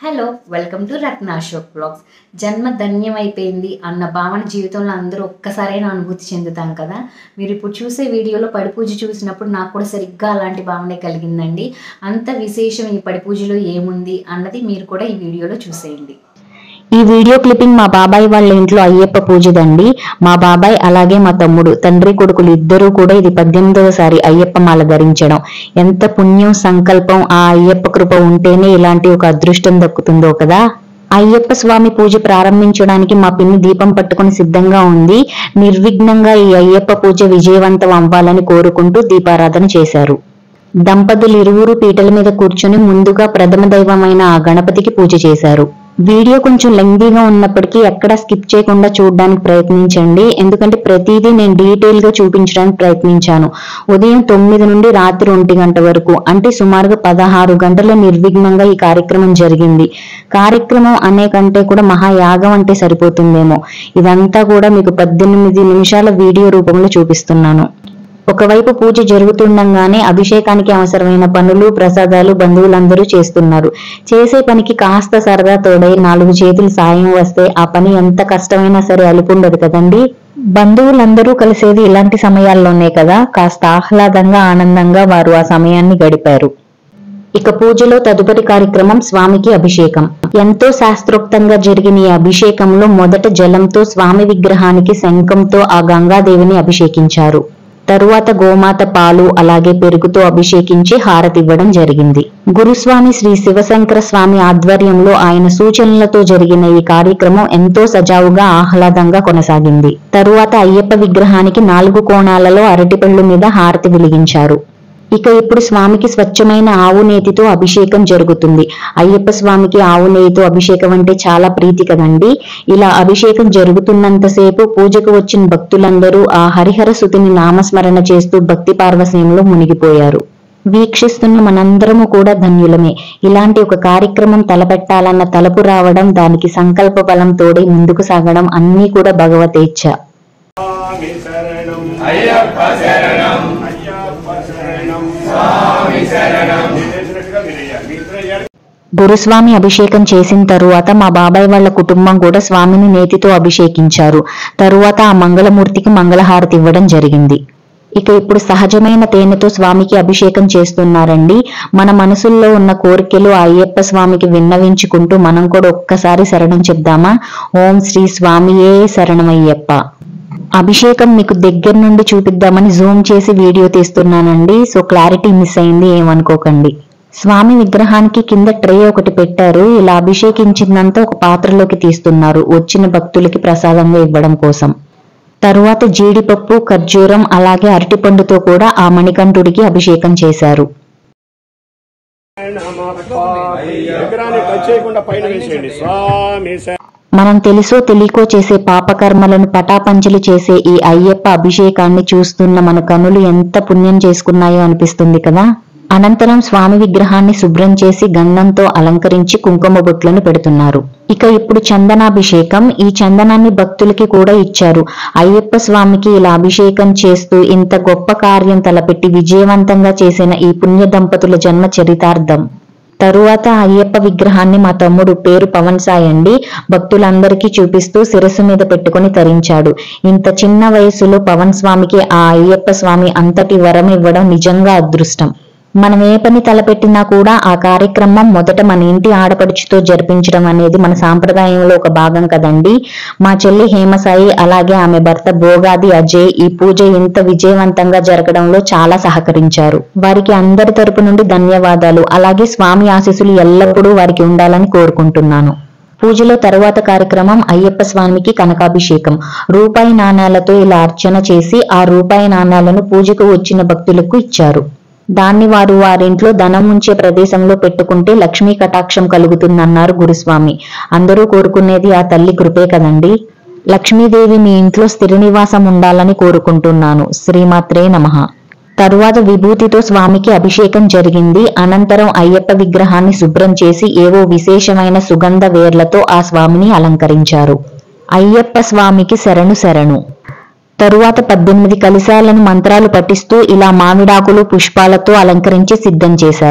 Hello welcome to Ratna Ashok blogs జన్మ ధన్యమైపోయింది అన్న భావన జీవితంలో అందరూ ఒక్కసారైనా అనుభూతి చెందుతాం కదా మీరు ఇప్పుడు చూసే వీడియోలో పడిపూజ చూసినప్పుడు నాకు కూడా సరిగ్గా అలాంటి భావనే కలిగిందండి అంత విశేషం ఈ పడిపూజలో ఏముంది అన్నది మీరు కూడా ఈ వీడియోలో చూసేయండి ఈ వీడియో క్లిప్పింగ్ మా బాబాయ్ వాళ్ళ ఇంట్లో అయ్యప్ప పూజదండి మా బాబాయ్ అలాగే మా తమ్ముడు తండ్రి కొడుకులు ఇద్దరూ కూడా ఇది పద్దెనిమిదవసారి అయ్యప్ప మాల ధరించడం ఎంత పుణ్యం సంకల్పం ఆ అయ్యప్ప కృప ఉంటేనే ఇలాంటి ఒక అదృష్టం దక్కుతుందో కదా అయ్యప్ప స్వామి పూజ ప్రారంభించడానికి మా పిన్ని దీపం పట్టుకొని సిద్ధంగా ఉంది నిర్విఘ్నంగా ఈ అయ్యప్ప పూజ విజయవంతం అవ్వాలని కోరుకుంటూ దీపారాధన చేశారు దంపతులు ఇరువురు పీటల మీద కూర్చుని ముందుగా ప్రథమ దైవమైన ఆ గణపతికి పూజ చేశారు వీడియో కొంచెం లెంగ్దీగా ఉన్నప్పటికీ ఎక్కడ స్కిప్ చేయకుండా చూడడానికి ప్రయత్నించండి ఎందుకంటే ప్రతిదీ నేను డీటెయిల్ గా చూపించడానికి ప్రయత్నించాను ఉదయం తొమ్మిది నుండి రాత్రి ఒంటి గంట వరకు అంటే సుమారుగా పదహారు గంటల నిర్విఘ్నంగా ఈ కార్యక్రమం జరిగింది కార్యక్రమం అనే కంటే కూడా మహాయాగం అంటే సరిపోతుందేమో ఇదంతా కూడా మీకు పద్దెనిమిది నిమిషాల వీడియో రూపంలో చూపిస్తున్నాను ఒకవైపు పూజ జరుగుతుండగానే అభిషేకానికి అవసరమైన పనులు ప్రసాదాలు బంధువులందరూ చేస్తున్నారు చేసే పనికి కాస్త సరదా తోడై నాలుగు చేతులు సాయం వస్తే ఆ పని ఎంత కష్టమైనా సరే అలుపుండదు కదండి బంధువులందరూ కలిసేది ఇలాంటి సమయాల్లోనే కదా కాస్త ఆహ్లాదంగా ఆనందంగా వారు ఆ సమయాన్ని గడిపారు ఇక పూజలో తదుపరి కార్యక్రమం స్వామికి అభిషేకం ఎంతో శాస్త్రోక్తంగా జరిగిన ఈ అభిషేకంలో మొదట జలంతో స్వామి విగ్రహానికి శంఖంతో ఆ గంగాదేవిని అభిషేకించారు తరువాత గోమాత పాలు అలాగే పెరుగుతో అభిషేకించి హారతివ్వడం జరిగింది గురుస్వామి శ్రీ శివశంకర స్వామి ఆధ్వర్యంలో ఆయన సూచనలతో జరిగిన ఈ కార్యక్రమం ఎంతో సజావుగా ఆహ్లాదంగా కొనసాగింది తరువాత అయ్యప్ప విగ్రహానికి నాలుగు కోణాలలో అరటిపళ్ళు మీద హారతి వెలిగించారు ఇక ఇప్పుడు స్వామికి స్వచ్ఛమైన ఆవు నేతితో అభిషేకం జరుగుతుంది అయ్యప్ప స్వామికి ఆవు నెయ్యితో అభిషేకం అంటే చాలా ప్రీతి కదండి ఇలా అభిషేకం జరుగుతున్నంతసేపు పూజకు వచ్చిన భక్తులందరూ ఆ హరిహర సుతిని నామస్మరణ చేస్తూ భక్తి పార్వశ్యంలో మునిగిపోయారు వీక్షిస్తున్న మనందరము కూడా ధన్యులమే ఇలాంటి ఒక కార్యక్రమం తలపెట్టాలన్న తలపు రావడం దానికి సంకల్ప బలం తోడే ముందుకు సాగడం అన్నీ కూడా భగవతేచ్ఛ స్వామి శరణం అయ్యప్ప శరణం అయ్యప్ప శరణం స్వామి శరణం నేను చేసినట్టుగా మీరు చేయాలి. మీ ఇద్దరు చేయాలి. గురుస్వామి అభిషేకం చేసిన తరువాత మా బాబాయ్ వాళ్ళ కుటుంబం కూడా స్వామిని నేతితో అభిషేకించారు తరువాత ఆ మంగళమూర్తికి మంగళహారతి ఇవ్వడం జరిగింది ఇక ఇప్పుడు సహజమైన తేనెతో స్వామికి అభిషేకం చేస్తున్నారండి మన మనసుల్లో ఉన్న కోరికలు ఆ అయ్యప్ప స్వామికి విన్నవించుకుంటూ మనం కూడా ఒక్కసారి శరణం చెప్దామా ఓం శ్రీ స్వామియే శరణమయ్యప్ప అభిషేకం మీకు దగ్గర నుండి చూపిద్దామని జూమ్ చేసి వీడియో తీస్తున్నానండి సో క్లారిటీ మిస్ అయింది ఏమనుకోకండి స్వామి విగ్రహానికి కింద ట్రే ఒకటి పెట్టారు ఇలా అభిషేకించిందంతా ఒక పాత్రలోకి తీస్తున్నారు వచ్చిన భక్తులకి ప్రసాదంగా ఇవ్వడం కోసం తరువాత జీడిపప్పు ఖర్జూరం అలాగే అరటిపండుతో కూడా ఆ మణికంఠుడికి అభిషేకం చేశారు నమః విగ్రహాన్ని టచ్ చేయకుండా పైన వేసేయండి స్వామి శరణం మనం తెలుసో తెలియకో చేసే పాపకర్మలను పటాపంచలు చేసే ఈ అయ్యప్ప అభిషేకాన్ని చూస్తున్న మన కనులు ఎంత పుణ్యం చేసుకున్నాయో అనిపిస్తుంది కదా అనంతరం స్వామి విగ్రహాన్ని శుభ్రం చేసి గంధంతో అలంకరించి కుంకుమ బొట్లను పెడుతున్నారు ఇక ఇప్పుడు చందనాభిషేకం ఈ చందనాన్ని భక్తులకి కూడా ఇచ్చారు అయ్యప్ప స్వామికి ఇలా అభిషేకం చేస్తూ ఇంత గొప్ప కార్యం తలపెట్టి విజయవంతంగా చేసిన ఈ పుణ్య దంపతుల జన్మ చరితార్థం తరువాత అయ్యప్ప విగ్రహాన్ని మా తమ్ముడు పేరు పవన్ సాయి అండి భక్తులందరికీ చూపిస్తూ శిరస్సు మీద పెట్టుకొని తరించాడు ఇంత చిన్న వయసులో పవన్ స్వామికి ఆ అయ్యప్ప స్వామి అంతటి వరం ఇవ్వడం నిజంగా అదృష్టం మనం ఏ పని తలపెట్టినా కూడా ఆ కార్యక్రమం మొదట మన ఇంటి ఆడపడుచుతో జరిపించడం అనేది మన సాంప్రదాయంలో ఒక భాగం కదండి మా చెల్లి హేమసాయి అలాగే ఆమె భర్త భోగాది అజయ్ ఈ పూజ ఇంత విజయవంతంగా జరగడంలో చాలా సహకరించారు వారికి అందరి తరపు నుండి ధన్యవాదాలు అలాగే స్వామి ఆశీస్సులు ఎల్లప్పుడూ వారికి ఉండాలని కోరుకుంటున్నాను పూజలో తరువాత కార్యక్రమం అయ్యప్ప స్వామికి కనకాభిషేకం రూపాయి నాణాలతో ఇలా అర్చన చేసి ఆ రూపాయి నాణాలను పూజకు వచ్చిన భక్తులకు ఇచ్చారు దాన్ని వారు వారింట్లో ధనం ఉంచే ప్రదేశంలో పెట్టుకుంటే లక్ష్మీ కటాక్షం కలుగుతుందన్నారు గురుస్వామి అందరూ కోరుకునేది ఆ తల్లి కృపే కదండి లక్ష్మీదేవి మీ ఇంట్లో స్థిర నివాసం ఉండాలని కోరుకుంటున్నాను శ్రీమాత్రే నమః తరువాత విభూతితో స్వామికి అభిషేకం జరిగింది అనంతరం అయ్యప్ప విగ్రహాన్ని శుభ్రం చేసి ఏవో విశేషమైన సుగంధ వేర్లతో ఆ స్వామిని అలంకరించారు అయ్యప్ప స్వామికి శరణు శరణు తరువాత పద్దెనిమిది కలశాలను మంత్రాలు పఠిస్తూ ఇలా మామిడాకులు పుష్పాలతో అలంకరించి సిద్ధం చేశారు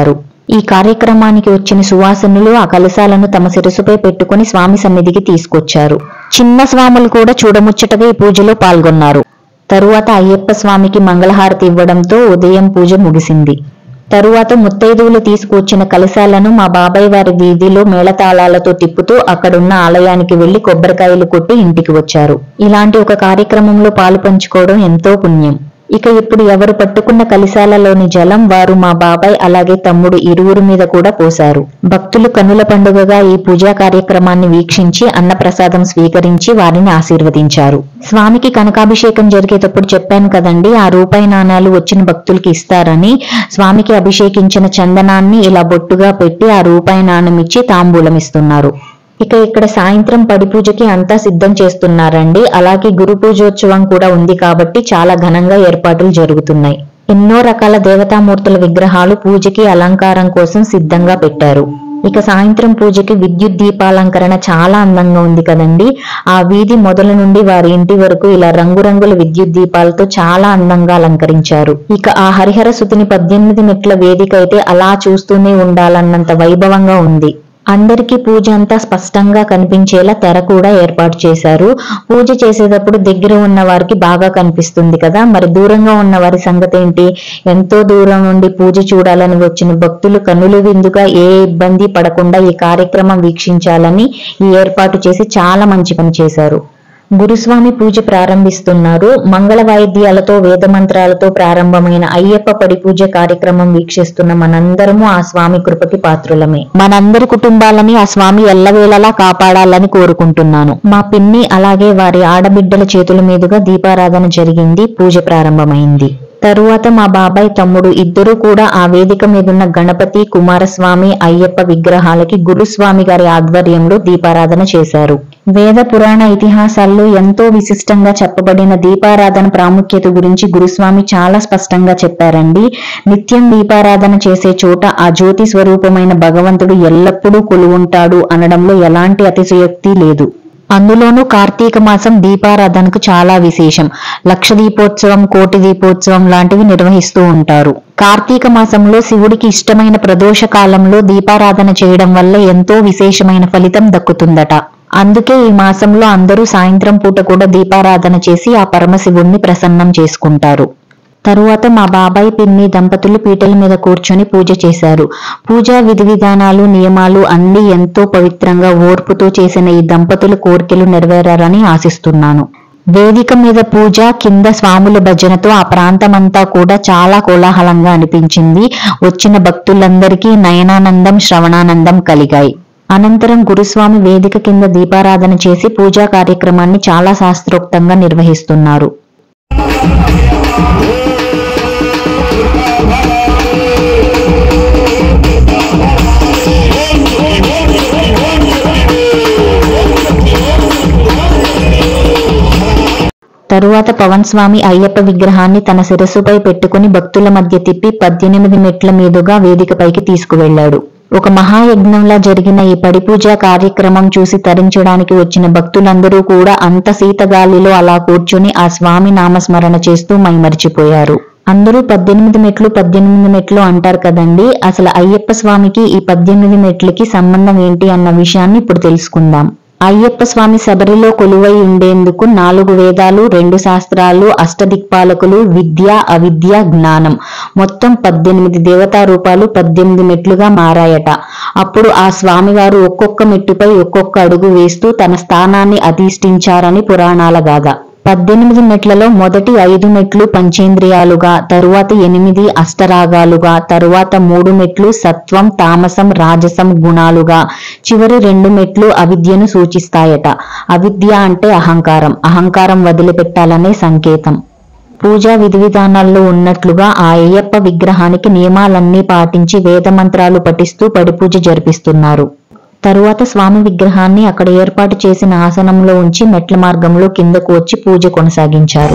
ఈ కార్యక్రమానికి వచ్చిన సువాసనులు ఆ కలశాలను తమ శిరసుపై పెట్టుకుని స్వామి సన్నిధికి తీసుకొచ్చారు చిన్న స్వాములు కూడా చూడముచ్చటగా ఈ పూజలో పాల్గొన్నారు తరువాత అయ్యప్ప స్వామికి మంగళహారతి ఇవ్వడంతో ఉదయం పూజ ముగిసింది తరువాత ముత్తైదువులు తీసుకువచ్చిన కలశాలను మా బాబాయ్ వారి వీధిలో మేళతాళాలతో తిప్పుతూ అక్కడున్న ఆలయానికి వెళ్లి కొబ్బరికాయలు కొట్టి ఇంటికి వచ్చారు ఇలాంటి ఒక కార్యక్రమంలో పాలు పంచుకోవడం ఎంతో పుణ్యం ఇక ఇప్పుడు ఎవరు పట్టుకున్న కలిశాలలోని జలం వారు మా బాబాయ్ అలాగే తమ్ముడు ఇరువురు మీద కూడా పోశారు భక్తులు కనుల పండుగగా ఈ పూజా కార్యక్రమాన్ని వీక్షించి అన్నప్రసాదం స్వీకరించి వారిని ఆశీర్వదించారు స్వామికి కనకాభిషేకం జరిగేటప్పుడు చెప్పాను కదండి ఆ రూపాయి నాణాలు వచ్చిన భక్తులకి ఇస్తారని స్వామికి అభిషేకించిన చందనాన్ని ఇలా బొట్టుగా పెట్టి ఆ రూపాయి నాణం ఇచ్చి తాంబూలం ఇస్తున్నారు ఇక ఇక్కడ సాయంత్రం పడి పూజకి అంతా సిద్ధం చేస్తున్నారండి అలాగే గురు పూజోత్సవం కూడా ఉంది కాబట్టి చాలా ఘనంగా ఏర్పాట్లు జరుగుతున్నాయి ఎన్నో రకాల దేవతామూర్తుల విగ్రహాలు పూజకి అలంకారం కోసం సిద్ధంగా పెట్టారు ఇక సాయంత్రం పూజకి విద్యుత్ దీపాలంకరణ చాలా అందంగా ఉంది కదండి ఆ వీధి మొదల నుండి వారి ఇంటి వరకు ఇలా రంగురంగుల విద్యుత్ దీపాలతో చాలా అందంగా అలంకరించారు ఇక ఆ హరిహర సుతిని పద్దెనిమిది మెట్ల వేదిక అయితే అలా చూస్తూనే ఉండాలన్నంత వైభవంగా ఉంది అందరికీ పూజ అంతా స్పష్టంగా కనిపించేలా తెర కూడా ఏర్పాటు చేశారు పూజ చేసేటప్పుడు దగ్గర ఉన్న వారికి బాగా కనిపిస్తుంది కదా మరి దూరంగా ఉన్న వారి సంగతి ఏంటి ఎంతో దూరం నుండి పూజ చూడాలని వచ్చిన భక్తులు కనులు విందుగా ఏ ఇబ్బంది పడకుండా ఈ కార్యక్రమం వీక్షించాలని ఈ ఏర్పాటు చేసి చాలా మంచి పని చేశారు గురుస్వామి పూజ ప్రారంభిస్తున్నారు మంగళ వాయిద్యాలతో వేద మంత్రాలతో ప్రారంభమైన అయ్యప్ప పడి పూజ కార్యక్రమం వీక్షిస్తున్న మనందరము ఆ స్వామి కృపకి పాత్రులమే మనందరి కుటుంబాలని ఆ స్వామి ఎల్లవేళలా కాపాడాలని కోరుకుంటున్నాను మా పిన్ని అలాగే వారి ఆడబిడ్డల చేతుల మీదుగా దీపారాధన జరిగింది పూజ ప్రారంభమైంది తరువాత మా బాబాయ్ తమ్ముడు ఇద్దరూ కూడా ఆ వేదిక మీదున్న గణపతి కుమారస్వామి అయ్యప్ప విగ్రహాలకి గురుస్వామి గారి ఆధ్వర్యంలో దీపారాధన చేశారు వేద పురాణ ఇతిహాసాల్లో ఎంతో విశిష్టంగా చెప్పబడిన దీపారాధన ప్రాముఖ్యత గురించి గురుస్వామి చాలా స్పష్టంగా చెప్పారండి నిత్యం దీపారాధన చేసే చోట ఆ జ్యోతి స్వరూపమైన భగవంతుడు ఎల్లప్పుడూ కొలువుంటాడు అనడంలో ఎలాంటి అతిశయోక్తి లేదు అందులోనూ కార్తీక మాసం దీపారాధనకు చాలా విశేషం లక్ష దీపోత్సవం కోటి దీపోత్సవం లాంటివి నిర్వహిస్తూ ఉంటారు కార్తీక మాసంలో శివుడికి ఇష్టమైన ప్రదోష కాలంలో దీపారాధన చేయడం వల్ల ఎంతో విశేషమైన ఫలితం దక్కుతుందట అందుకే ఈ మాసంలో అందరూ సాయంత్రం పూట కూడా దీపారాధన చేసి ఆ పరమశివుణ్ణి ప్రసన్నం చేసుకుంటారు తరువాత మా బాబాయ్ పిన్ని దంపతులు పీటల మీద కూర్చొని పూజ చేశారు పూజా విధి విధానాలు నియమాలు అన్ని ఎంతో పవిత్రంగా ఓర్పుతో చేసిన ఈ దంపతుల కోరికలు నెరవేరారని ఆశిస్తున్నాను వేదిక మీద పూజ కింద స్వాముల భజనతో ఆ ప్రాంతమంతా కూడా చాలా కోలాహలంగా అనిపించింది వచ్చిన భక్తులందరికీ నయనానందం శ్రవణానందం కలిగాయి అనంతరం గురుస్వామి వేదిక కింద దీపారాధన చేసి పూజా కార్యక్రమాన్ని చాలా శాస్త్రోక్తంగా నిర్వహిస్తున్నారు తరువాత పవన్ స్వామి అయ్యప్ప విగ్రహాన్ని తన శిరస్సుపై పెట్టుకుని భక్తుల మధ్య తిప్పి పద్దెనిమిది మెట్ల మీదుగా వేదికపైకి తీసుకువెళ్లాడు ఒక మహాయజ్ఞంలా జరిగిన ఈ పడిపూజ కార్యక్రమం చూసి తరించడానికి వచ్చిన భక్తులందరూ కూడా అంత శీతగాలిలో అలా కూర్చుని ఆ స్వామి నామస్మరణ చేస్తూ మైమరిచిపోయారు అందరూ పద్దెనిమిది మెట్లు పద్దెనిమిది మెట్లు అంటారు కదండి అసలు అయ్యప్ప స్వామికి ఈ పద్దెనిమిది మెట్లకి సంబంధం ఏంటి అన్న విషయాన్ని ఇప్పుడు తెలుసుకుందాం అయ్యప్ప స్వామి శబరిలో కొలువై ఉండేందుకు నాలుగు వేదాలు రెండు శాస్త్రాలు అష్టదిక్పాలకులు విద్య అవిద్య జ్ఞానం మొత్తం పద్దెనిమిది దేవతా రూపాలు పద్దెనిమిది మెట్లుగా మారాయట అప్పుడు ఆ స్వామివారు ఒక్కొక్క మెట్టుపై ఒక్కొక్క అడుగు వేస్తూ తన స్థానాన్ని అధిష్ఠించారని పురాణాల గాథ పద్దెనిమిది మెట్లలో మొదటి ఐదు మెట్లు పంచేంద్రియాలుగా తరువాత ఎనిమిది అష్టరాగాలుగా తరువాత మూడు మెట్లు సత్వం తామసం రాజసం గుణాలుగా చివరి రెండు మెట్లు అవిద్యను సూచిస్తాయట అవిద్య అంటే అహంకారం అహంకారం వదిలిపెట్టాలనే సంకేతం పూజా విధి విధానాల్లో ఉన్నట్లుగా ఆ అయ్యప్ప విగ్రహానికి నియమాలన్నీ పాటించి వేద మంత్రాలు పఠిస్తూ పడిపూజ జరిపిస్తున్నారు తరువాత స్వామి విగ్రహాన్ని అక్కడ ఏర్పాటు చేసిన ఆసనంలో ఉంచి మెట్ల మార్గంలో కిందకు వచ్చి పూజ కొనసాగించారు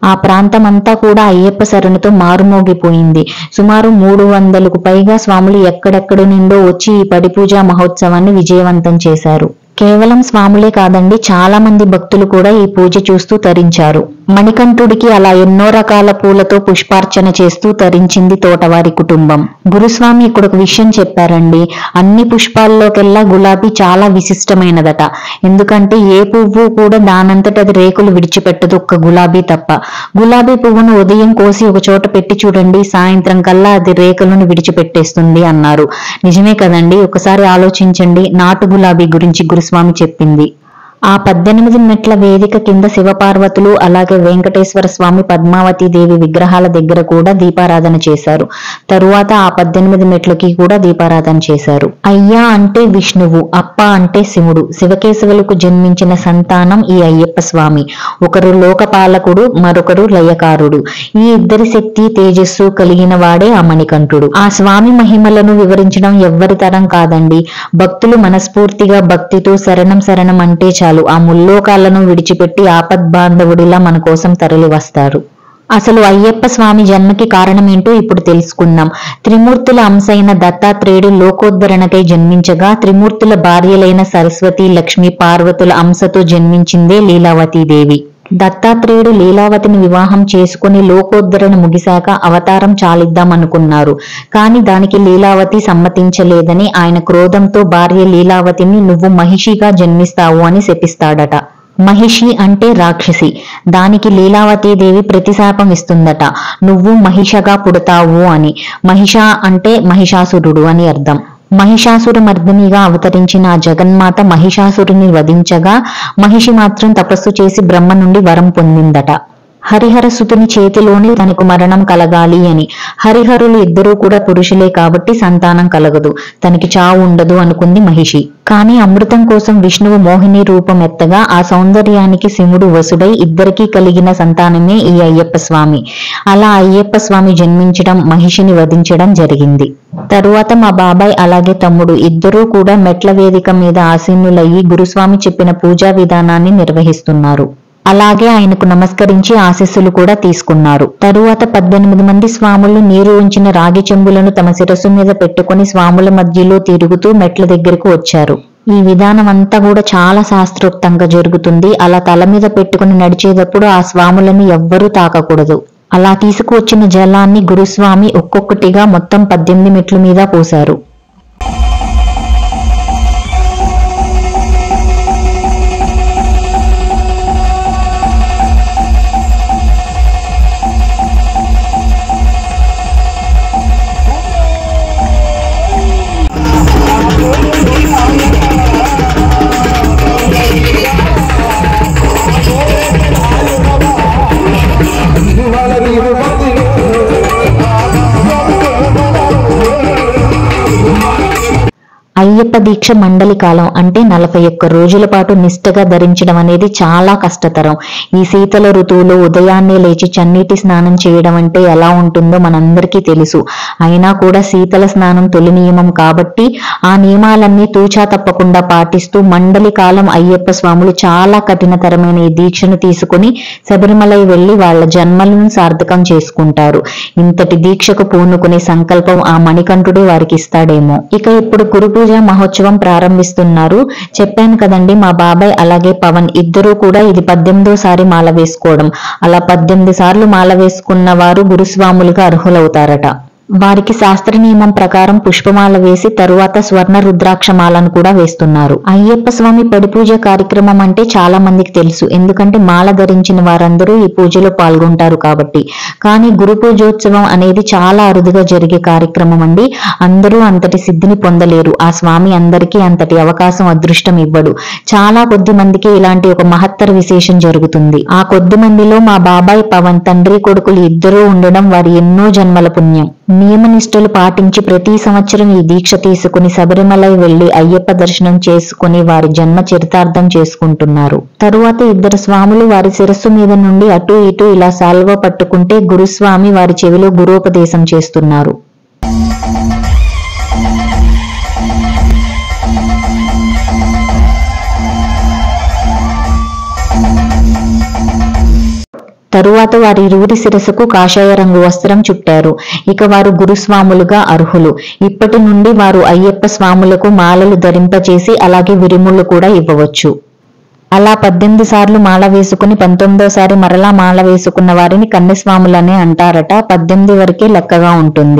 ఆ ప్రాంతమంతా కూడా అయ్యప్ప శరణుతో మారుమోగిపోయింది సుమారు మూడు వందలకు పైగా స్వాములు ఎక్కడెక్కడి నుండో వచ్చి ఈ పడి పూజా మహోత్సవాన్ని విజయవంతం చేశారు కేవలం స్వాములే కాదండి చాలా మంది భక్తులు కూడా ఈ పూజ చూస్తూ తరించారు మణికంఠుడికి అలా ఎన్నో రకాల పూలతో పుష్పార్చన చేస్తూ తరించింది తోటవారి కుటుంబం గురుస్వామి ఇక్కడ ఒక విషయం చెప్పారండి అన్ని పుష్పాల్లోకెల్లా గులాబీ చాలా విశిష్టమైనదట ఎందుకంటే ఏ పువ్వు కూడా దానంతట అది రేకులు విడిచిపెట్టదు ఒక్క గులాబీ తప్ప గులాబీ పువ్వును ఉదయం కోసి ఒక చోట పెట్టి చూడండి సాయంత్రం కల్లా అది రేకులను విడిచిపెట్టేస్తుంది అన్నారు నిజమే కదండి ఒకసారి ఆలోచించండి నాటు గులాబీ గురించి గురుస్వామి చెప్పింది ఆ పద్దెనిమిది మెట్ల వేదిక కింద శివపార్వతులు అలాగే వెంకటేశ్వర స్వామి పద్మావతి దేవి విగ్రహాల దగ్గర కూడా దీపారాధన చేశారు తరువాత ఆ పద్దెనిమిది మెట్లకి కూడా దీపారాధన చేశారు అయ్యా అంటే విష్ణువు అప్ప అంటే శివుడు శివకేశవులకు జన్మించిన సంతానం ఈ అయ్యప్ప స్వామి ఒకరు లోకపాలకుడు మరొకరు లయకారుడు ఈ ఇద్దరి శక్తి తేజస్సు కలిగిన వాడే ఆ మణికంఠుడు ఆ స్వామి మహిమలను వివరించడం ఎవ్వరి తరం కాదండి భక్తులు మనస్ఫూర్తిగా భక్తితో శరణం శరణం అంటే చాలు ఆ ముల్లోకాలను విడిచిపెట్టి ఆపద్బాంధవుడిలా మన కోసం తరలి వస్తారు అసలు అయ్యప్ప స్వామి జన్మకి కారణమేంటో ఇప్పుడు తెలుసుకుందాం త్రిమూర్తుల అంశైన దత్తాత్రేయుడు లోకోద్ధరణకై జన్మించగా త్రిమూర్తుల భార్యలైన సరస్వతి లక్ష్మి పార్వతుల అంశతో జన్మించిందే లీలావతీదేవి దత్తాత్రేయుడు లీలావతిని వివాహం చేసుకుని లోకోద్ధరణ ముగిశాక అవతారం చాలిద్దామనుకున్నారు కాని దానికి లీలావతి సమ్మతించలేదని ఆయన క్రోధంతో భార్య లీలావతిని నువ్వు మహిషిగా జన్మిస్తావు అని శపిస్తాడట మహిషి అంటే రాక్షసి దానికి లీలావతీదేవి ప్రతిశాపం ఇస్తుందట నువ్వు మహిషగా పుడతావు అని మహిష అంటే మహిషాసురుడు అని అర్థం మహిషాసుర మర్దినిగా అవతరించిన ఆ జగన్మాత మహిషాసురుని వధించగా మహిషి మాత్రం తపస్సు చేసి బ్రహ్మ నుండి వరం పొందిందట హరిహర సుతుని చేతిలోనే తనకు మరణం కలగాలి అని హరిహరులు ఇద్దరూ కూడా పురుషులే కాబట్టి సంతానం కలగదు తనకి చావు ఉండదు అనుకుంది మహిషి కానీ అమృతం కోసం విష్ణువు మోహిని రూపం ఎత్తగా ఆ సౌందర్యానికి శివుడు వసుడై ఇద్దరికీ కలిగిన సంతానమే ఈ అయ్యప్ప స్వామి అలా అయ్యప్ప స్వామి జన్మించడం మహిషిని వధించడం జరిగింది తరువాత మా బాబాయ్ అలాగే తమ్ముడు ఇద్దరూ కూడా మెట్ల వేదిక మీద ఆసీనులయ్యి గురుస్వామి చెప్పిన పూజా విధానాన్ని నిర్వహిస్తున్నారు అలాగే ఆయనకు నమస్కరించి ఆశీస్సులు కూడా తీసుకున్నారు తరువాత పద్దెనిమిది మంది స్వాములు నీరు ఉంచిన రాగి చెంబులను తమ శిరస్సు మీద పెట్టుకుని స్వాముల మధ్యలో తిరుగుతూ మెట్ల దగ్గరకు వచ్చారు ఈ విధానం అంతా కూడా చాలా శాస్త్రోక్తంగా జరుగుతుంది అలా తల మీద పెట్టుకుని నడిచేటప్పుడు ఆ స్వాములను ఎవ్వరూ తాకకూడదు అలా తీసుకువచ్చిన జలాన్ని గురుస్వామి ఒక్కొక్కటిగా మొత్తం పద్దెనిమిది మెట్ల మీద పోశారు అయ్యప్ప దీక్ష మండలి కాలం అంటే నలభై ఒక్క రోజుల పాటు నిష్టగా ధరించడం అనేది చాలా కష్టతరం ఈ శీతల ఋతువులో ఉదయాన్నే లేచి చన్నీటి స్నానం చేయడం అంటే ఎలా ఉంటుందో మనందరికీ తెలుసు అయినా కూడా శీతల స్నానం తొలి నియమం కాబట్టి ఆ నియమాలన్నీ తూచా తప్పకుండా పాటిస్తూ మండలి కాలం అయ్యప్ప స్వాములు చాలా కఠినతరమైన ఈ దీక్షను తీసుకుని శబరిమలై వెళ్లి వాళ్ళ జన్మలను సార్థకం చేసుకుంటారు ఇంతటి దీక్షకు పూనుకునే సంకల్పం ఆ మణికంఠుడే వారికి ఇస్తాడేమో ఇక ఇప్పుడు గురు పూజ మహోత్సవం ప్రారంభిస్తున్నారు చెప్పాను కదండి మా బాబాయ్ అలాగే పవన్ ఇద్దరూ కూడా ఇది పద్దెనిమిదోసారి మాల వేసుకోవడం అలా పద్దెనిమిది సార్లు మాల వేసుకున్న వారు గురుస్వాములుగా అర్హులవుతారట వారికి శాస్త్ర నియమం ప్రకారం పుష్పమాల వేసి తరువాత స్వర్ణ రుద్రాక్ష మాలను కూడా వేస్తున్నారు అయ్యప్ప స్వామి పడి పూజ కార్యక్రమం అంటే చాలా మందికి తెలుసు ఎందుకంటే మాల ధరించిన వారందరూ ఈ పూజలో పాల్గొంటారు కాబట్టి కానీ గురు పూజోత్సవం అనేది చాలా అరుదుగా జరిగే కార్యక్రమం అండి అందరూ అంతటి సిద్ధిని పొందలేరు ఆ స్వామి అందరికీ అంతటి అవకాశం అదృష్టం ఇవ్వడు చాలా కొద్ది మందికి ఇలాంటి ఒక మహత్తర విశేషం జరుగుతుంది ఆ కొద్ది మందిలో మా బాబాయ్ పవన్ తండ్రి కొడుకులు ఇద్దరూ ఉండడం వారి ఎన్నో జన్మల పుణ్యం నియమనిష్టలు పాటించి ప్రతి సంవత్సరం ఈ దీక్ష తీసుకుని శబరిమలై వెళ్లి అయ్యప్ప దర్శనం చేసుకుని వారి జన్మ చరితార్థం చేసుకుంటున్నారు తరువాత ఇద్దరు స్వాములు వారి శిరస్సు మీద నుండి అటు ఇటు ఇలా సాల్వ పట్టుకుంటే గురుస్వామి వారి చెవిలో గురోపదేశం చేస్తున్నారు తరువాత వారి ఇరువురి శిరస్సుకు కాషాయ రంగు వస్త్రం చుట్టారు ఇక వారు గురుస్వాములుగా అర్హులు ఇప్పటి నుండి వారు అయ్యప్ప స్వాములకు మాలలు ధరింపచేసి అలాగే విరుములు కూడా ఇవ్వవచ్చు అలా పద్దెనిమిది సార్లు మాల వేసుకుని పంతొమ్మిదోసారి మరలా మాల వేసుకున్న వారిని కన్యస్వాములనే అంటారట పద్దెనిమిది వరకే లెక్కగా ఉంటుంది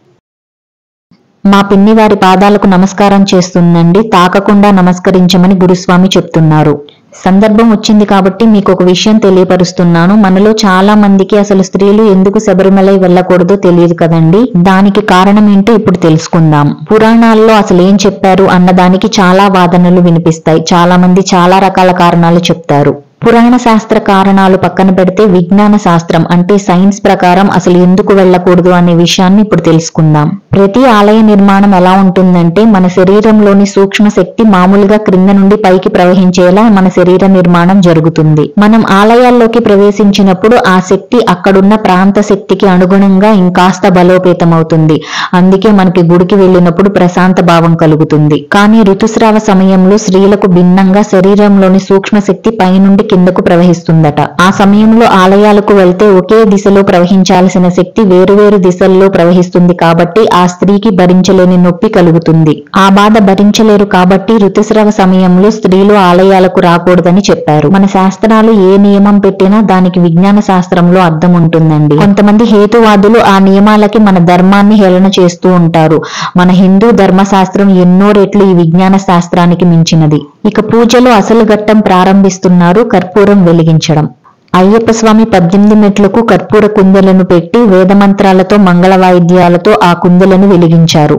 మా పిన్ని వారి పాదాలకు నమస్కారం చేస్తుందండి తాకకుండా నమస్కరించమని గురుస్వామి చెప్తున్నారు సందర్భం వచ్చింది కాబట్టి మీకు ఒక విషయం తెలియపరుస్తున్నాను మనలో చాలా మందికి అసలు స్త్రీలు ఎందుకు శబరిమలై వెళ్ళకూడదో తెలియదు కదండి దానికి కారణం ఏంటో ఇప్పుడు తెలుసుకుందాం పురాణాల్లో అసలు ఏం చెప్పారు అన్నదానికి చాలా వాదనలు వినిపిస్తాయి చాలా మంది చాలా రకాల కారణాలు చెప్తారు పురాణ శాస్త్ర కారణాలు పక్కన పెడితే విజ్ఞాన శాస్త్రం అంటే సైన్స్ ప్రకారం అసలు ఎందుకు వెళ్ళకూడదు అనే విషయాన్ని ఇప్పుడు తెలుసుకుందాం ప్రతి ఆలయ నిర్మాణం ఎలా ఉంటుందంటే మన శరీరంలోని సూక్ష్మ శక్తి మామూలుగా క్రింద నుండి పైకి ప్రవహించేలా మన శరీర నిర్మాణం జరుగుతుంది మనం ఆలయాల్లోకి ప్రవేశించినప్పుడు ఆ శక్తి అక్కడున్న ప్రాంత శక్తికి అనుగుణంగా ఇంకాస్త బలోపేతమవుతుంది అందుకే మనకి గుడికి వెళ్ళినప్పుడు ప్రశాంత భావం కలుగుతుంది కానీ ఋతుస్రావ సమయంలో స్త్రీలకు భిన్నంగా శరీరంలోని సూక్ష్మ శక్తి పైనుండి కిందకు ప్రవహిస్తుందట ఆ సమయంలో ఆలయాలకు వెళ్తే ఒకే దిశలో ప్రవహించాల్సిన శక్తి వేరువేరు దిశల్లో ప్రవహిస్తుంది కాబట్టి ఆ స్త్రీకి భరించలేని నొప్పి కలుగుతుంది ఆ బాధ భరించలేరు కాబట్టి ఋతుస్రావ సమయంలో స్త్రీలు ఆలయాలకు రాకూడదని చెప్పారు మన శాస్త్రాలు ఏ నియమం పెట్టినా దానికి విజ్ఞాన శాస్త్రంలో అర్థం ఉంటుందండి కొంతమంది హేతువాదులు ఆ నియమాలకి మన ధర్మాన్ని హేళన చేస్తూ ఉంటారు మన హిందూ ధర్మశాస్త్రం ఎన్నో రెట్లు ఈ విజ్ఞాన శాస్త్రానికి మించినది ఇక పూజలో అసలు ఘట్టం ప్రారంభిస్తున్నారు కర్పూరం వెలిగించడం అయ్యప్ప స్వామి పద్దెనిమిది మెట్లకు కర్పూర కుందెలను పెట్టి వేదమంత్రాలతో మంగళ వాయిద్యాలతో ఆ కుందెలను వెలిగించారు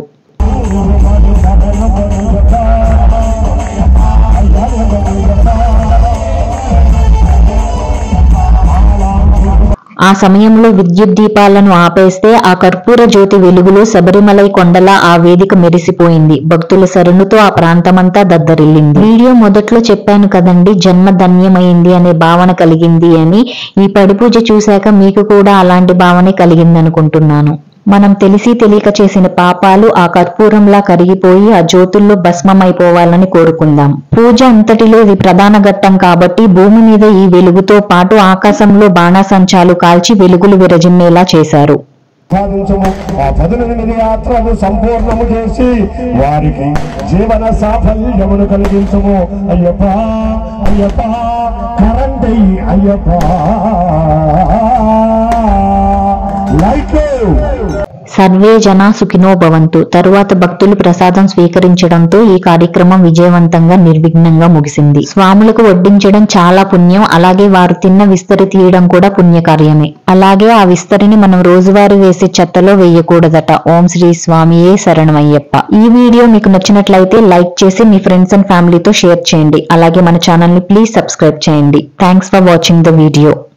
ఆ సమయంలో విద్యుత్ దీపాలను ఆపేస్తే ఆ కర్పూర జ్యోతి వెలుగులో శబరిమలై కొండలా ఆ వేదిక మెరిసిపోయింది భక్తుల సరుణుతో ఆ ప్రాంతమంతా దద్దరిల్లింది వీడియో మొదట్లో చెప్పాను కదండి జన్మ ధన్యమైంది అనే భావన కలిగింది అని ఈ పడిపూజ చూశాక మీకు కూడా అలాంటి భావనే కలిగిందనుకుంటున్నాను మనం తెలిసి తెలియక చేసిన పాపాలు ఆ కర్పూరంలా కరిగిపోయి ఆ జ్యోతుల్లో భస్మమైపోవాలని కోరుకుందాం పూజ అంతటిలో ఇది ప్రధాన ఘట్టం కాబట్టి భూమి మీద ఈ వెలుగుతో పాటు ఆకాశంలో బాణాసంచాలు కాల్చి వెలుగులు విరజిమ్మేలా చేశారు సాధించము ఆ పదునెనిమిది యాత్రలు సంపూర్ణము చేసి వారికి జీవన సాఫల్యమును కలిగించము అయ్యప్ప అయ్యప్ప కరెంట్ అయ్యప్ప లైట్ సర్వే జన సుఖినో భవంతు తరువాత భక్తులు ప్రసాదం స్వీకరించడంతో ఈ కార్యక్రమం విజయవంతంగా నిర్విఘ్నంగా ముగిసింది స్వాములకు వడ్డించడం చాలా పుణ్యం అలాగే వారు తిన్న విస్తరి తీయడం కూడా పుణ్యకార్యమే అలాగే ఆ విస్తరిని మనం రోజువారీ వేసే చెత్తలో వేయకూడదట ఓం శ్రీ స్వామియే శరణమయ్యప్ప ఈ వీడియో మీకు నచ్చినట్లయితే లైక్ చేసి మీ ఫ్రెండ్స్ అండ్ ఫ్యామిలీతో షేర్ చేయండి అలాగే మన ఛానల్ ని ప్లీజ్ సబ్స్క్రైబ్ చేయండి thanks for watching the video